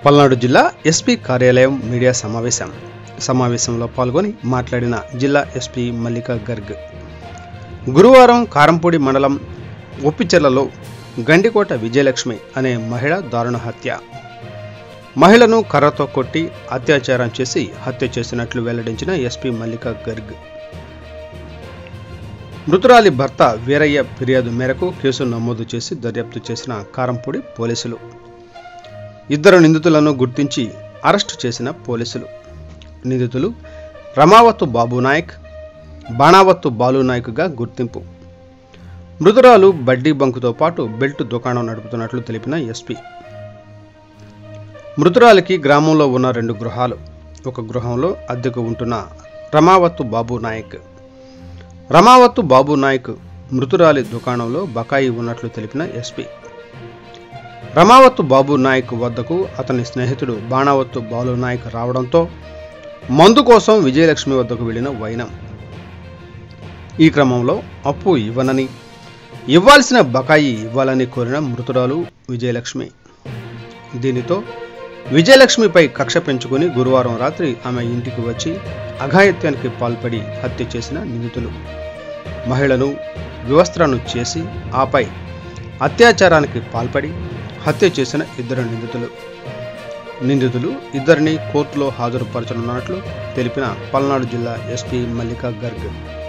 పల్నాడు జిల్లా ఎస్పీ కార్యాలయం మీడియా సమావేశం సమావేశంలో పాల్గొని మాట్లాడిన జిల్లా ఎస్పీ మల్లిక గర్గ్ గురువారం కారంపూడి మండలం ఒప్పిచెర్లలో గండికోట విజయలక్ష్మి అనే మహిళ దారుణ హత్య మహిళను కర్రతో కొట్టి అత్యాచారం చేసి హత్య చేసినట్లు వెల్లడించిన ఎస్పీ మల్లిక గర్గ్ మృతురాలి భర్త వీరయ్య ఫిర్యాదు మేరకు కేసు నమోదు చేసి దర్యాప్తు చేసిన కారంపూడి పోలీసులు ఇద్దరు నిందితులను గుర్తించి అరెస్టు చేసిన పోలీసులు నిందితులు రమావత్తు బాబు నాయక్ బాణావత్తు బాలు నాయక్గా గుర్తింపు మృతురాలు బడ్డీ బంకుతో పాటు బెల్ట్ దుకాణం నడుపుతున్నట్లు తెలిపిన ఎస్పీ మృతురాలికి గ్రామంలో ఉన్న రెండు గృహాలు ఒక గృహంలో అద్దెకు ఉంటున్న రమావత్తు బాబు నాయక్ రమావత్తు బాబు నాయక్ మృతురాలి దుకాణంలో బకాయి ఉన్నట్లు తెలిపిన ఎస్పీ రమావత్తు బాబు నాయక్ వద్దకు అతని స్నేహితుడు బాణావత్తు బాలు నాయక్ రావడంతో మందు కోసం విజయలక్ష్మి వద్దకు వెళ్ళిన వైనం ఈ క్రమంలో అప్పు ఇవ్వనని ఇవ్వాల్సిన బకాయి ఇవ్వాలని కోరిన మృతురాలు విజయలక్ష్మి దీనితో విజయలక్ష్మిపై కక్ష పెంచుకుని గురువారం రాత్రి ఆమె ఇంటికి వచ్చి అఘాయిత్యానికి పాల్పడి హత్య చేసిన నిందితులు మహిళను వివస్త్రను చేసి ఆపై అత్యాచారానికి పాల్పడి హత్య చేసిన ఇద్దరు నిందితులు నిందితులు ఇద్దరిని కోర్టులో హాజరుపరచనున్నట్లు తెలిపిన పల్నాడు జిల్లా ఎస్పీ మల్లికా గర్గ్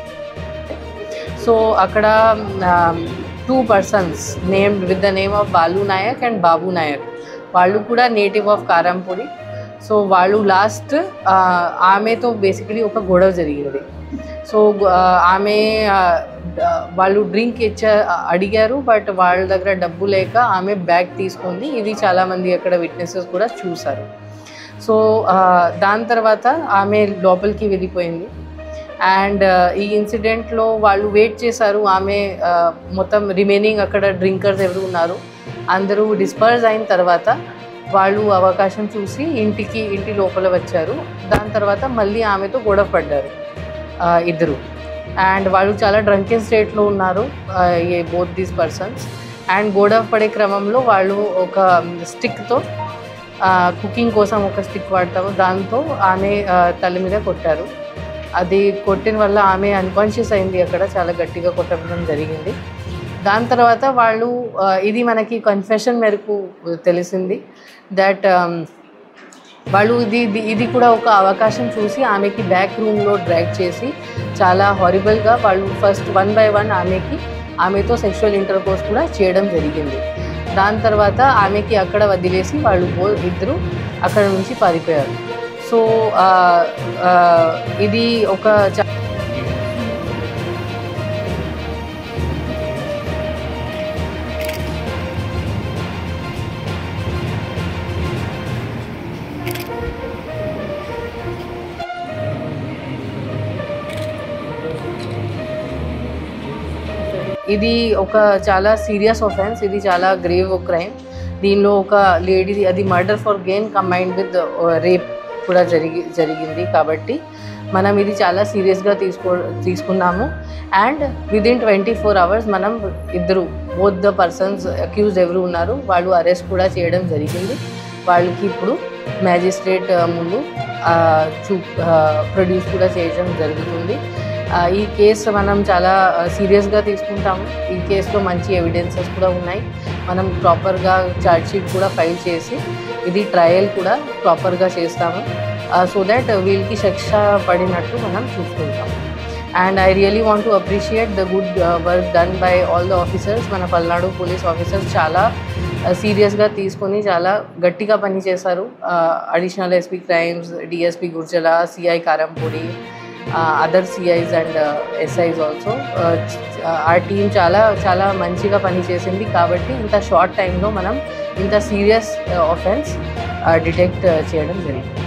సో అక్కడ two persons named with the name of Balu Nayak and Babu Nayak వాళ్ళు కూడా నేటివ్ ఆఫ్ కారంపూడి సో వాళ్ళు లాస్ట్ ఆమెతో బేసికలీ ఒక గొడవ జరిగింది సో ఆమె ఆ, డ- వాళ్ళు డ్రింక్ ఇచ్చా అడిగారు బట్ వాళ్ళ దగ్గర డబ్బు లేక ఆమె బ్యాగ్ తీసుకుంది ఇది చాలామంది అక్కడ విట్నెసెస్ కూడా చూశారు సో ఆ, దాని తర్వాత ఆమె లోపలికి వెళ్ళిపోయింది అండ్ ఈ ఇన్సిడెంట్లో వాళ్ళు వెయిట్ చేశారు ఆమె ఆ, మొత్తం రిమైనింగ్ అక్కడ డ్రింకర్స్ ఎవరు ఉన్నారు అందరూ డిస్పర్స్ అయిన తర్వాత వాళ్ళు అవకాశం చూసి ఇంటికి ఇంటి లోపల వచ్చారు దాని తర్వాత మళ్ళీ ఆమెతో గొడవ పడ్డారు ఆ, ఇద్దరు అండ్ వాళ్ళు చాలా డ్రంకెన్ స్టేట్లో ఉన్నారు ah, a both these persons and గొడవ పడే క్రమంలో వాళ్ళు ఒక స్టిక్తో కుకింగ్ కోసం ఒక స్టిక్ వాడతాము దాంతో ఆమె ఆ, తల మీద కొట్టారు అది కొట్టిన వల్ల ఆమె అన్కాన్షియస్ అయింది అక్కడ చాలా గట్టిగా కొట్టడం జరిగింది దాని తర్వాత వాళ్ళు ఆ, ఇది మనకి కన్ఫెషన్ మేరకు తెలిసింది దట్ వాళ్ళు ఇది ఇది ఇది కూడా ఒక అవకాశం చూసి ఆమెకి బ్యాక్ రూమ్లో డ్రాగ్ చేసి చాలా హారిబుల్గా వాళ్ళు ఫస్ట్ వన్ బై వన్ ఆమెకి ఆమెతో సెక్షువల్ ఇంటర్కోర్స్ కూడా చేయడం జరిగింది దాని తర్వాత ఆమెకి అక్కడ వదిలేసి వాళ్ళు బో- ఇద్దరు అక్కడ నుంచి పారిపోయారు సో ఆ, ఆ, ఇది ఒక చా- ఇది ఒక చాలా సీరియస్ ఒఫెన్స్ ఇది చాలా గ్రేవ్ క్రైమ్ దీనిలో ఒక లేడీ అది murder for gain combined with rape కూడా జరిగి జరిగింది కాబట్టి మనం ఇది చాలా సీరియస్గా తీసుకో తీసుకున్నాము and within twenty four hours మనం ఇద్దరు బోత్ ద పర్సన్స్ అక్యూజ్ ఎవరు ఉన్నారు వాళ్ళు అరెస్ట్ కూడా చేయడం జరిగింది వాళ్ళకి ఇప్పుడు మ్యాజిస్ట్రేట్ ముందు ఆ, చూ ప్రొడ్యూస్ కూడా చేయడం జరుగుతుంది ఆ, ఈ కేసు మనం చాలా సీరియస్గా తీసుకుంటాము ఈ కేసులో మంచి ఎవిడెన్సెస్ కూడా ఉన్నాయి మనం ప్రాపర్గా షీట్ కూడా ఫైల్ చేసి ఇది ట్రయల్ కూడా ప్రాపర్గా చేస్తాము సో దట్ వీళ్ళకి శిక్ష పడినట్టు మనం చూసుకుంటాం and I really want to appreciate the good work done by all the officers మన పల్నాడు పోలీస్ ఆఫీసర్స్ చాలా సీరియస్గా తీసుకొని చాలా గట్టిగా పనిచేశారు additional SP crimes DSP Gurazala CI Karampudi other CIs and SIs also ఆ టీం చాలా చాలా మంచిగా పనిచేసింది కాబట్టి ఇంత షార్ట్ టైంలో మనం ఇంత సీరియస్ ఆఫెన్స్ డిటెక్ట్ చేయడం జరిగింది